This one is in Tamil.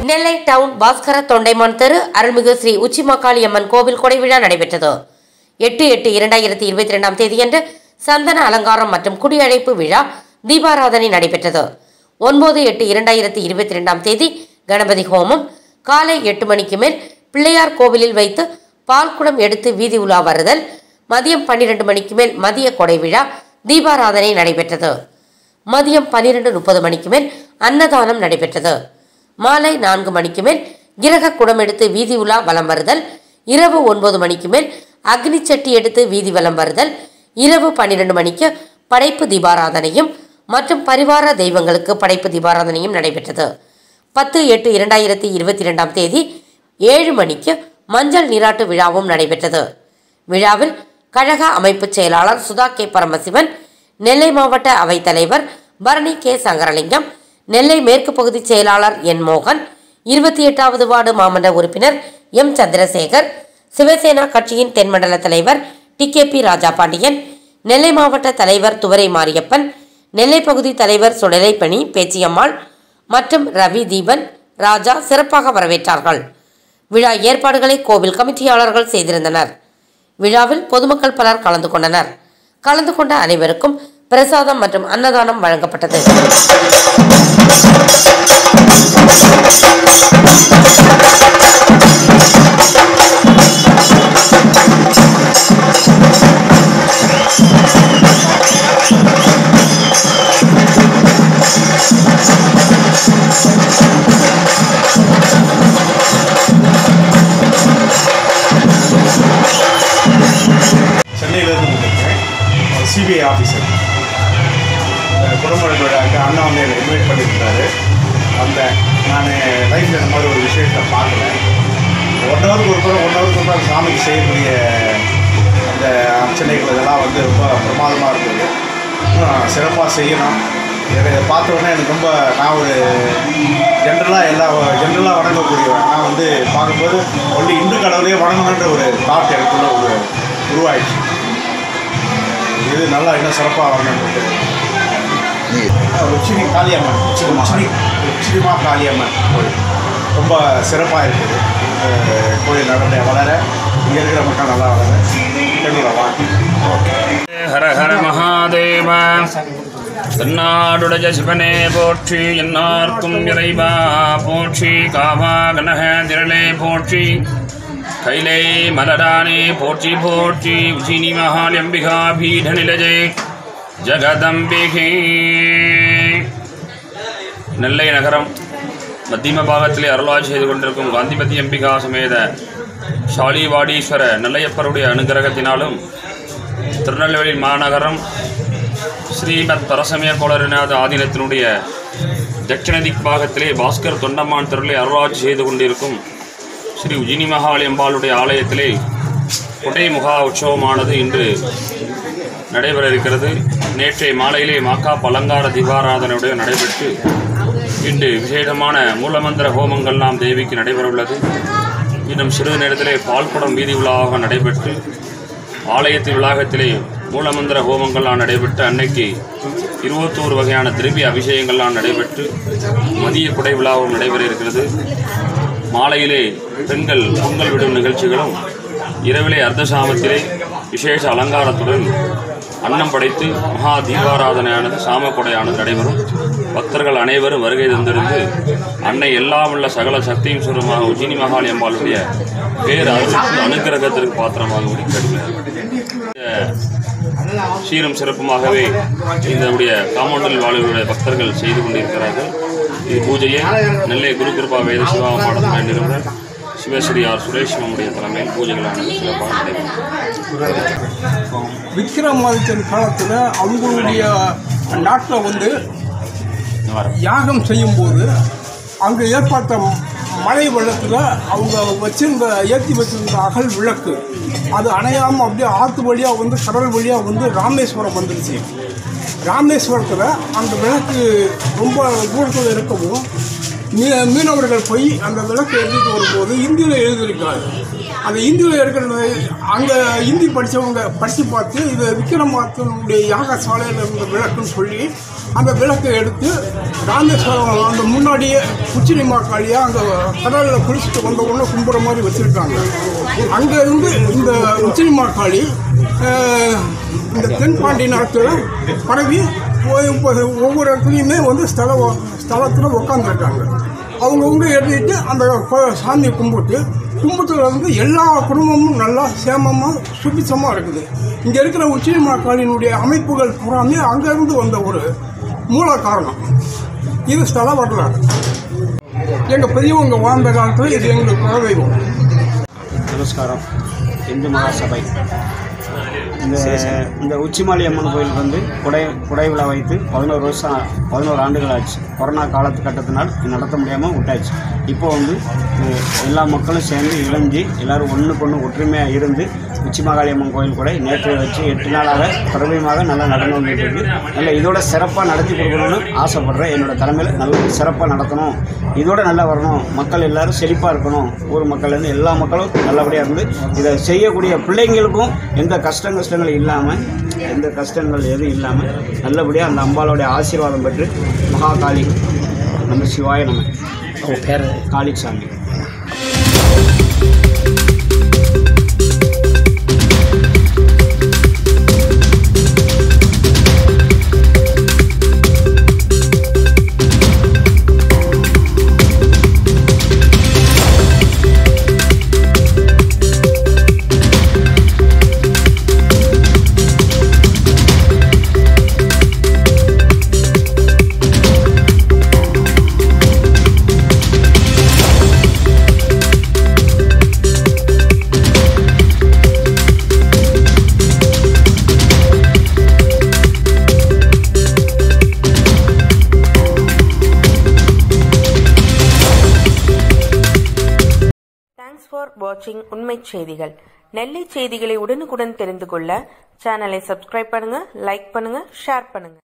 நெல்லை டவுன் பாஸ்கர தொண்டைமான் தெரு அருள்மிகு ஸ்ரீ உச்சிமாக்காளி அம்மன் கோவில் கொடை விழா நடைபெற்றது எட்டு எட்டு இரண்டாயிரத்தி இருபத்தி ரெண்டாம் தேதியன்று சந்தன அலங்காரம் மற்றும் குடியழைப்பு விழா தீபாராதனை நடைபெற்றது ஒன்பது எட்டு இரண்டாயிரத்தி இருபத்தி ரெண்டாம் தேதி கணபதி ஹோமம் காலை எட்டு மணிக்கு மேல் பிள்ளையார் கோவிலில் வைத்து பால்குடம் எடுத்து வீதி உலா வருதல் மதியம் பன்னிரண்டு மணிக்கு மேல் மதிய கொடை விழா தீபாராதனை நடைபெற்றது மதியம் பன்னிரண்டு முப்பது மணிக்கு மேல் அன்னதானம் நடைபெற்றது மாலை நான்கு மணிக்கு மேல் கிரக குடம் எடுத்து வீதி உலா வலம் வருதல் இரவு ஒன்பது மணிக்கு மேல் அக்னி சட்டி எடுத்து வீதி வலம் வருதல் இரவு பன்னிரண்டு மணிக்கு படைப்பு தீபாராதனையும் மற்றும் பரிவார தெய்வங்களுக்கு படைப்பு தீபாராதனையும் நடைபெற்றது பத்து எட்டு இரண்டாயிரத்தி இருபத்தி ரெண்டாம் தேதி ஏழு மணிக்கு மஞ்சள் நீராட்டு விழாவும் நடைபெற்றது விழாவில் கழக அமைப்புச் செயலாளர் சுதா கே பரமசிவன் நெல்லை மாவட்ட அவைத்தலைவர் பரணி கே சங்கரலிங்கம் நெல்லை மேற்கு பகுதி செயலாளர் என் மோகன் இருபத்தி எட்டாவது வார்டு மாமன்ற உறுப்பினர் எம் சந்திரசேகர் சிவசேனா கட்சியின் தென்மண்டல தலைவர் T K P Raja Pandian Nellai மாவட்ட தலைவர் துவரை மாரியப்பன் நெல்லை பகுதி தலைவர் சுடலைப்பணி பேச்சியம்மாள் மற்றும் ரவி தீபன் ராஜா சிறப்பாக வரவேற்றார்கள் விழா ஏற்பாடுகளை கோவில் கமிட்டியாளர்கள் செய்திருந்தனர் விழாவில் பொதுமக்கள் பலர் கலந்து கொண்டனர் கலந்து கொண்ட அனைவருக்கும் பிரசாதம் மற்றும் அன்னதானம் வழங்கப்பட்டது சென்னையிலேருந்து வந்திருக்கேன் சிபிஐ ஆஃபீஸர் குடும்பம் விழாக்கு அண்ணா வந்து என்னை இன்வைட் பண்ணியிருந்தாரு வந்தேன் நான் லைஃப்பில் இந்த மாதிரி ஒரு விஷயத்தை பார்க்கல ஒன் ஹவருக்கு ஒரு முறை ஒன் ஹவருக்கு ஒரு முறை சாமிக்கு செய்யக்கூடிய அந்த அர்ச்சனைகள் இதெல்லாம் வந்து ரொம்ப பிரமாதமாக இருந்தது இன்னும் சிறப்பாக செய்யணும் இதை பார்த்த உடனே எனக்கு ரொம்ப நான் ஒரு ஜென்ரலாக எல்லா ஜென்ரலாக வணங்கக்கூடியவன் நான் வந்து பார்க்கும்போது ஒன்லி இந்து கடவுளையே வணங்கணுன்ற ஒரு தாட் எனக்குள்ள ஒரு உருவாயிடுச்சு இது நல்லா இன்னும் சிறப்பாக வரணுன்றது உச்சினி காளியம்மன் உச்சினி உச்சினிமா காளியம்மன் கோயில் ரொம்ப சிறப்பாக இருக்குது இந்த கோயில் நல்லபடியாக வளர இங்கே இருக்கிற மக்கள் நல்லா வளர தெளிவாக வாழ்க்கை ஹர ஹர மகாதேவ தென்னாடுடைய சிவனே போற்றி என்னார்க்கும் இறைவா போற்றி காவா கனக திரளே போற்றி கைலை மலரானே போற்றி போற்றி உச்சினி மகாலியம்பிகா பீட நிலஜே ஜகதம்பிகே நெல்லை நகரம் மத்தியம பாகத்திலே அருளாட்சி செய்து கொண்டிருக்கும் காந்திபதி அம்பிகா சமேத ஷாலிவாடீஸ்வர நெல்லையப்பருடைய அனுகிரகத்தினாலும் திருநெல்வேலி மாநகரம் ஸ்ரீமத் பரசமய கோளரிநாத ஆதீனத்தினுடைய தட்சிண திக் பாகத்திலே பாஸ்கர் தொண்டமான் தெருளை அருளாட்சி செய்து கொண்டிருக்கும் ஸ்ரீ உஜினி மகாளி அம்பாளுடைய ஆலயத்திலே கொடை முகா உற்சவமானது இன்று நடைபெற இருக்கிறது நேற்றைய மாலையிலே மாக்காப் அலங்கார தீபாராதனையுடைய நடைபெற்று இன்று விசேஷமான மூலமந்திர ஹோமங்கள்லாம் தேவிக்கு நடைபெறவுள்ளது இன்னும் சிறிது நேரத்திலே பால்குடம் வீதி விழாவாக நடைபெற்று ஆலயத்து வளாகத்திலே மூலமந்திர ஹோமங்கள்லாம் நடைபெற்று அன்னைக்கு இருபத்தோரு வகையான திரவிய அபிஷேகங்கள்லாம் நடைபெற்று மதிய குடை விழாவும் நடைபெற இருக்கிறது மாலையிலே பெண்கள் பொங்கல் விடும் நிகழ்ச்சிகளும் இரவிலே அர்த்தசாமத்திலே விசேஷ அலங்காரத்துடன் அன்னம் படைத்து மகா தீபாராதனையானது சாமக்கொடையானது நடைபெறும் பக்தர்கள் அனைவரும் வருகை தந்திருந்து அன்னை எல்லாம் உள்ள சகல சக்தியும் சுரமாக உஜினி மகாளி அம்பாளுடைய பேர் அருளுக்கு அனுகிரகத்திற்கு பாத்திரமாக கேட்டுக்கிறார் சீரும் சிறப்புமாகவே இதனுடைய காம்பவுண்டில் வாழ்வுடைய பக்தர்கள் செய்து கொண்டிருக்கிறார்கள் இது பூஜையை நெல்லை குரு கிருபா வேத சிவா மாடத்தில் நிறுவனர் சிவஸ்ரீ ஆர் சுரேஷ் நம்முடைய தலைமையில் பூஜைகளானது சிறப்பாக நடைபெறும் விக்ரமாதித்தன் காலத்தில் அவங்களுடைய நாட்டில் வந்து யாகம் செய்யும்போது அங்கே ஏற்பட்ட மழை வெள்ளத்தில் அவங்க வச்சிருந்த ஏற்றி வச்சிருந்த அகல் விளக்கு அது அணையாமல் அப்படியே ஆற்று வழியாக வந்து கடல் வழியாக வந்து ராமேஸ்வரம் வந்துருச்சு ராமேஸ்வரத்தில் அந்த விளக்கு ரொம்ப தூரத்தில் இருக்கவும் மீ மீனவர்கள் போய் அந்த விளக்கை எழுதிட்டு வரும்போது இந்தியில் எழுதியிருக்காரு அந்த இந்தியில் இருக்கிறது அங்கே இந்தி படித்தவங்க படித்து பார்த்து இது விக்ரமாத்தனுடைய யாகசாலையில் இருந்த விளக்குன்னு சொல்லி அந்த விளக்கை எடுத்து ராமேஸ்வரம் அந்த முன்னாடியே உச்சினிமா காளியாக அங்கே கடலில் குளிச்சுட்டு வந்த உடனே கும்புற மாதிரி வச்சுருக்காங்க அங்கே இருந்து இந்த உச்சினிமா காளி அஹ், இந்த தென்பாண்டி நாட்டில் பரவி ஒ- இப்போ ஒவ்வொரு இடத்துலையுமே வந்து ஸ்தல ஸ்தலத்தில் உட்காந்துருக்காங்க அவங்கவுங்க எழுதிட்டு அந்த கோ- சாமியை கும்பிட்டு கும்பத்தில் வந்து எல்லா குடும்பமும் நல்லா சேமமாக சுபிச்சமாக இருக்குது இங்கே இருக்கிற உச்சினிமா காளியினுடைய அமைப்புகள் பூராமே அங்கேருந்து வந்த ஒரு மூல காரணம் இது ஸ்தல வரலாறு எங்கள் பெரியவங்க வாழ்ந்த காலத்தில் இது எங்களுக்கு குலதெய்வம் நமஸ்காரம் இந்து மகாசபை இந்த இந்த உச்சிமாலி அம்மன் கோயில் வந்து குடை குடை விழா வைத்து பதினோரு வருஷம் பதினோரு ஆண்டுகள் ஆச்சு கொரோனா காலத்து கட்டத்தினால் இது நடத்த முடியாமல் விட்டாச்சு இப்போ வந்து அஹ், எல்லா மக்களும் சேர்ந்து இணைஞ்சு எல்லாரும் ஒன்றுக்கு ஒன்று ஒற்றுமையாக இருந்து உச்சி மாகாளி அம்மன் கோயில் கூட நேற்று வச்சு எட்டு நாளாக பிரபலமாக நல்லா நடந்து வந்துட்டு இருக்கு நல்ல இதோட சிறப்பாக நடத்தி கொடுக்கணும்னு ஆசைப்படுறேன் என்னோட தலைமையில் நல்ல சிறப்பாக நடத்தணும் இதோட நல்லா வரணும் மக்கள் எல்லாரும் செழிப்பாக இருக்கணும் ஊர் மக்கள்லேருந்து எல்லா மக்களும் நல்லபடியாக இருந்து இதை செய்யக்கூடிய பிள்ளைங்களுக்கும் எந்த கஷ்டம் கஷ்டங்கள் இல்லாமல் எந்த கஷ்டங்கள் எதுவும் இல்லாமல் நல்லபடியாக அந்த அம்பாளுடைய ஆசீர்வாதம் பெற்று மகா காளி நம்ம சிவாய நம்ம பேர் காளிசாமி தேங்க்ஸ் ஃபார் வாட்சிங் உண்மை செய்திகள் நெல்லை செய்திகளை உடனுக்குடன் தெரிந்து கொள்ள சேனலை சப்ஸ்கிரைப் பண்ணுங்க லைக் பண்ணுங்க ஷேர் பண்ணுங்க